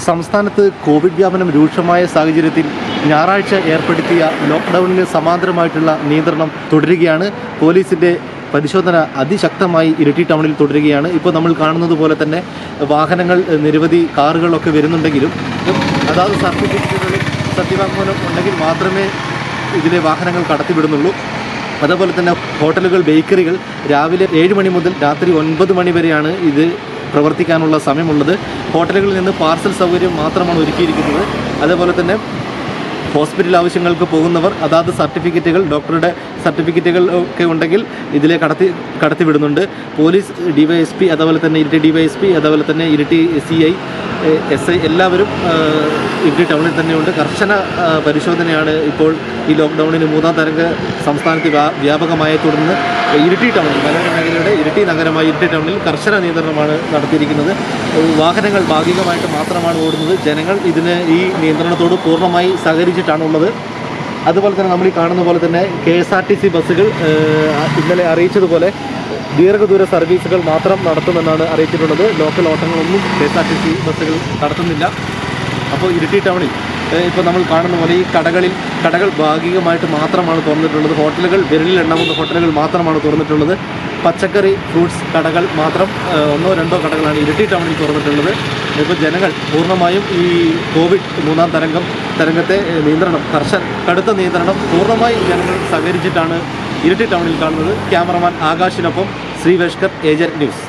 സംസ്ഥാനത്ത് കോവിഡ് വ്യാപനം രൂക്ഷമായ സാഹചര്യത്തിൽ ഞായറാഴ്ച ഏർപ്പെടുത്തിയ ലോക്ക്ഡൌണിന് സമാന്തരമായിട്ടുള്ള നിയന്ത്രണം തുടരുകയാണ് പോലീസിന്റെ പരിശോധന അതിശക്തമായി ഇരിട്ടി ടൗണിൽ തുടരുകയാണ് ഇപ്പോൾ നമ്മൾ കാണുന്നത് പോലെ തന്നെ വാഹനങ്ങൾ ഏഹ്, നിരവധി കാറുകളൊക്കെ വരുന്നുണ്ടെങ്കിലും അതാത് സർട്ടിഫിക്കറ്റുകളിൽ സത്യവാങ്മൂലം ഉണ്ടെങ്കിൽ മാത്രമേ ഇതിലെ വാഹനങ്ങൾ കടത്തിവിടുന്നുള്ളൂ അതേപോലെ തന്നെ ഹോട്ടലുകൾ ബേക്കറികൾ രാവിലെ ഏഴ് മണി മുതൽ രാത്രി ഒൻപത് മണി വരെയാണ് ഇത് പ്രവർത്തിക്കാനുള്ള സമയമുള്ളത് ഹോട്ടലുകളിൽ നിന്ന് പാർസൽ സൗകര്യം മാത്രമാണ് ഒരുക്കിയിരിക്കുന്നത് അതേപോലെ തന്നെ ഹോസ്പിറ്റൽ ആവശ്യങ്ങൾക്ക് പോകുന്നവർ അതാത് സർട്ടിഫിക്കറ്റുകൾ ഡോക്ടറുടെ സർട്ടിഫിക്കറ്റുകൾ ഒക്കെ ഉണ്ടെങ്കിൽ ഇതിലെ കടത്തി കടത്തിവിടുന്നുണ്ട് പോലീസ് ഡിവൈഎസ്പി അതേപോലെ തന്നെ ഇരിട്ടി ഡിവൈഎസ്പി അതേപോലെ തന്നെ Iritty C I S I എല്ലാവരും ആ, ഇരിട്ടി ടൗണിൽ തന്നെയുണ്ട് കർശന ആ, പരിശോധനയാണ് ഇപ്പോൾ ഈ ലോക്ക്ഡൗണിന് മൂന്നാം തരംഗ സംസ്ഥാനത്ത് വ്യാ- വ്യാപകമായി തുടർന്ന് ഇരിട്ടി ടൗണിൽ മലയോര മേഖലയുടെ ഇരിട്ടി നഗരമായ ഇരിട്ടി ടൗണിൽ കർശന നിയന്ത്രണമാണ് നടത്തിയിരിക്കുന്നത് വാഹനങ്ങൾ ഭാഗികമായിട്ട് മാത്രമാണ് ഓടുന്നത് ജനങ്ങൾ ഇതിന് ഈ നിയന്ത്രണത്തോട് പൂർണ്ണമായി സഹകരിച്ചിട്ടാണ് ഉള്ളത് അതുപോലെ തന്നെ നമ്മൾ ഈ കാണുന്ന പോലെ തന്നെ K S R T C ബസ്സുകൾ ഏഹ്, ഇന്നലെ അറിയിച്ചതുപോലെ ദീർഘദൂര സർവീസുകൾ മാത്രം നടത്തുമെന്നാണ് അറിയിച്ചിട്ടുള്ളത് ലോക്കൽ ഓട്ടങ്ങളൊന്നും K S R T C ബസ്സുകൾ നടത്തുന്നില്ല അപ്പോൾ ഇരിട്ടി ടൗണിൽ ഇപ്പോൾ നമ്മൾ കാണുന്ന പോലെ ഈ കടകളിൽ കടകൾ ഭാഗികമായിട്ട് മാത്രമാണ് തുറന്നിട്ടുള്ളത് ഹോട്ടലുകൾ വിരലിൽ എണ്ണാവുന്ന ഹോട്ടലുകൾ മാത്രമാണ് തുറന്നിട്ടുള്ളത് പച്ചക്കറി ഫ്രൂട്ട്സ് കടകൾ മാത്രം ഏഹ്, ഒന്നോ രണ്ടോ കടകളാണ് ഇരിട്ടി ടൗണിൽ തുറന്നിട്ടുള്ളത് ഇപ്പോൾ ജനങ്ങൾ പൂർണ്ണമായും ഈ കോവിഡ് മൂന്നാം തരംഗം തരംഗത്തെ ഏഹ്, നിയന്ത്രണം കർശന കടുത്ത നിയന്ത്രണം പൂർണ്ണമായി ജനങ്ങൾ സഹകരിച്ചിട്ടാണ് ഇരിട്ടി ടൗണിൽ കാണുന്നത് ക്യാമറമാൻ ആകാശിനൊപ്പം ശ്രീവേഷ്കർ ഏജന്റ് ന്യൂസ്